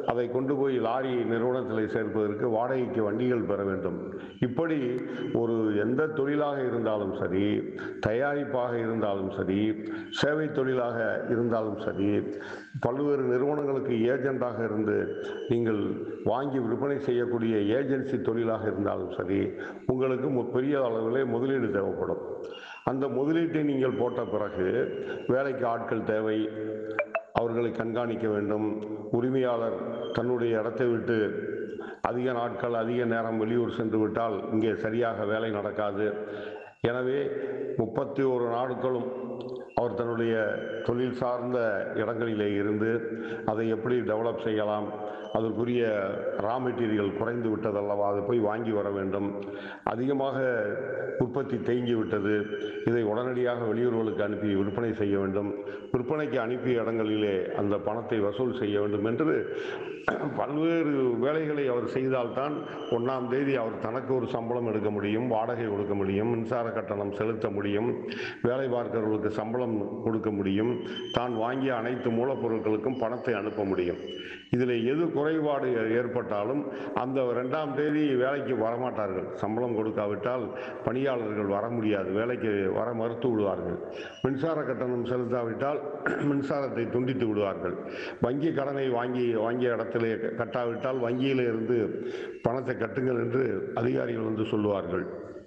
அதை கொண்டு போய் லாரி நிறுவனத்தில் சேர்ப்பதற்கு வாடகைக்கு வண்டிகள் பெற வேண்டும் இப்படி ஒரு எந்த தொழிலாக இருந்தாலும் சரி தயாரிப்பாக இருந்தாலும் சரி சேவை தொழிலாக இருந்தாலும் சரி பல்வேறு நிறுவனங்களுக்கு ஏஜெண்டாக இருந்து நீங்கள் வாங்கி விற்பனை செய்யக்கூடிய ஏஜென்சி தொழிலாக இருந்தாலும் சரி உங்களுக்கு மு- பெரிய அளவிலே முதலீடு தேவைப்படும் அந்த முதலீட்டை நீங்கள் போட்ட பிறகு வேலைக்கு ஆட்கள் தேவை அவர்களை கண்காணிக்க வேண்டும் உரிமையாளர் தன்னுடைய இடத்தை விட்டு அதிக நாட்கள் அதிக நேரம் வெளியூர் சென்று விட்டால் இங்கே சரியாக வேலை நடக்காது எனவே முப்பத்தி ஒரு நாட்களும் அவர் தன்னுடைய தொழில் சார்ந்த இடங்களிலே இருந்து அதை எப்படி டெவலப் செய்யலாம் அதற்குரிய ரா மெட்டீரியல் குறைந்து விட்டதல்லவா அதை போய் வாங்கி வர வேண்டும் அதிகமாக உற்பத்தி தேங்கி விட்டது இதை உடனடியாக வெளியூர்களுக்கு அனுப்பி விற்பனை செய்ய வேண்டும் விற்பனைக்கு அனுப்பிய இடங்களிலே அந்த பணத்தை வசூல் செய்ய வேண்டும் என்று பல்வேறு வேலைகளை அவர் செய்தால்தான் ஒன்றாம் தேதி அவர் தனக்கு ஒரு சம்பளம் எடுக்க முடியும் வாடகை கொடுக்க முடியும் மின்சார கட்டணம் செலுத்த முடியும் வேலை பார்க்கிறவர்களுக்கு சம்பளம் கொடுக்க முடியும் தான் வாங்கிய அனைத்து மூலப்பொருட்களுக்கும் பணத்தை அனுப்ப முடியும் இதில் எது குறைபாடு ஏற்பட்டாலும் அந்த ரெண்டாம் தேதி வேலைக்கு வரமாட்டார்கள் சம்பளம் கொடுக்காவிட்டால் பணியாளர்கள் வர முடியாது வேலைக்கு வர மறுத்து விடுவார்கள் மின்சார கட்டணம் செலுத்தாவிட்டால் மின்சாரத்தை துண்டித்து விடுவார்கள் வங்கி கடனை வாங்கி வாங்கிய இடத்திலே கட்டாவிட்டால் வங்கியில இருந்து பணத்தை கட்டுங்கள் என்று அதிகாரிகள் வந்து சொல்லுவார்கள்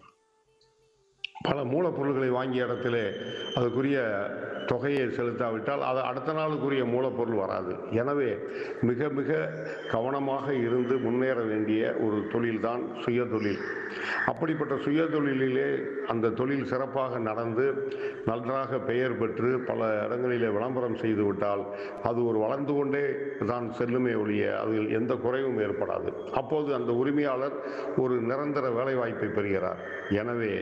பல மூலப்பொருட்களை வாங்கிய இடத்திலே அதுக்குரிய தொகையை செலுத்தாவிட்டால் அது அடுத்த நாளுக்குரிய மூலப்பொருள் வராது எனவே மிக மிக கவனமாக இருந்து முன்னேற வேண்டிய ஒரு தொழில்தான் சுய தொழில் அப்படிப்பட்ட சுய தொழிலிலே அந்த தொழில் சிறப்பாக நடந்து நன்றாக பெயர் பெற்று பல இடங்களிலே விளம்பரம் செய்து விட்டால் அது ஒரு வளர்ந்து கொண்டே தான் செல்லுமே ஒழிய அதில் எந்த குறைவும் ஏற்படாது அப்போது அந்த உரிமையாளர் ஒரு நிரந்தர வேலைவாய்ப்பை பெறுகிறார் எனவே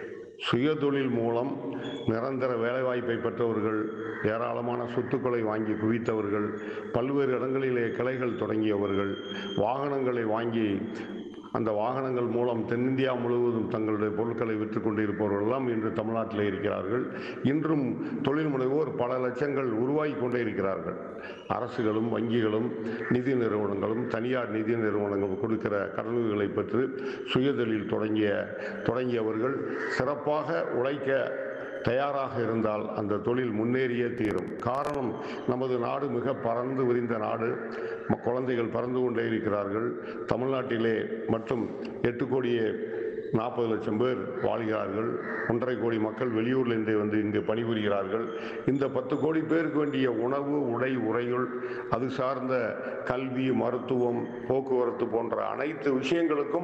சுயதொழில் மூலம் நிரந்தர வேலைவாய்ப்பை பெற்றவர்கள் ஏராளமான சொத்துக்களை வாங்கி குவித்தவர்கள் பல்வேறு இடங்களிலே கிளைகள் தொடங்கியவர்கள் வாகனங்களை வாங்கி அந்த வாகனங்கள் மூலம் தென்னிந்தியா முழுவதும் தங்களுடைய பொருட்களை விற்று கொண்டிருப்பவர்கள் எல்லாம் இன்று தமிழ்நாட்டில் இருக்கிறார்கள் இன்றும் தொழில் முனைவோர் பல லட்சங்கள் உருவாகி கொண்டே இருக்கிறார்கள் அரசுகளும் வங்கிகளும் நிதி நிறுவனங்களும் தனியார் நிதி நிறுவனங்களும் கொடுக்கிற கடன்களை பெற்று சுயதொழில் தொடங்கிய தொடங்கியவர்கள் சிறப்பாக உழைக்க தயாராக இருந்தால் அந்த தொழில் முன்னேறியே தீரும் காரணம் நமது நாடு மிக பறந்து விரிந்த நாடு ம- குழந்தைகள் பறந்து கொண்டே இருக்கிறார்கள் தமிழ்நாட்டிலே மற்றும் எட்டு கோடியே நாற்பது லட்சம் பேர் வாழ்கிறார்கள் ஒன்றரை கோடி மக்கள் வெளியூர்லேருந்தே வந்து இங்கு பணிபுரிகிறார்கள் இந்த பத்து கோடி பேருக்கு வேண்டிய உணவு உடை உறையுள் அது சார்ந்த கல்வி மருத்துவம் போக்குவரத்து போன்ற அனைத்து விஷயங்களுக்கும்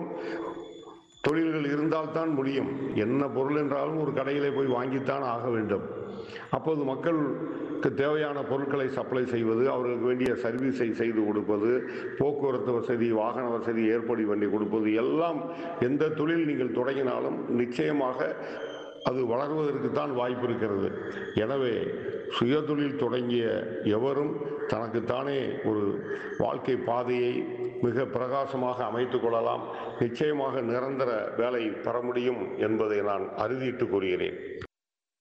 தொழில்கள் இருந்தால்தான் முடியும் என்ன பொருள் என்றாலும் ஒரு கடையிலே போய் வாங்கித்தான் ஆக வேண்டும் அப்போது மக்களுக்கு தேவையான பொருட்களை சப்ளை செய்வது அவர்களுக்கு வேண்டிய சர்வீஸை செய்து கொடுப்பது போக்குவரத்து வசதி வாகன வசதி ஏற்படி பண்ணி கொடுப்பது எல்லாம் எந்த தொழில் நீங்கள் தொடங்கினாலும் நிச்சயமாக அது வளர்வதற்கு தான் வாய்ப்பு இருக்கிறது எனவே சுயதொழில் தொடங்கிய எவரும் தனக்குத்தானே ஒரு வாழ்க்கை பாதையை மிக பிரகாசமாக அமைத்துக் கொள்ளலாம் நிச்சயமாக நிரந்தர வேலை பெற முடியும் என்பதை நான் அறுதிட்டு கூறுகிறேன்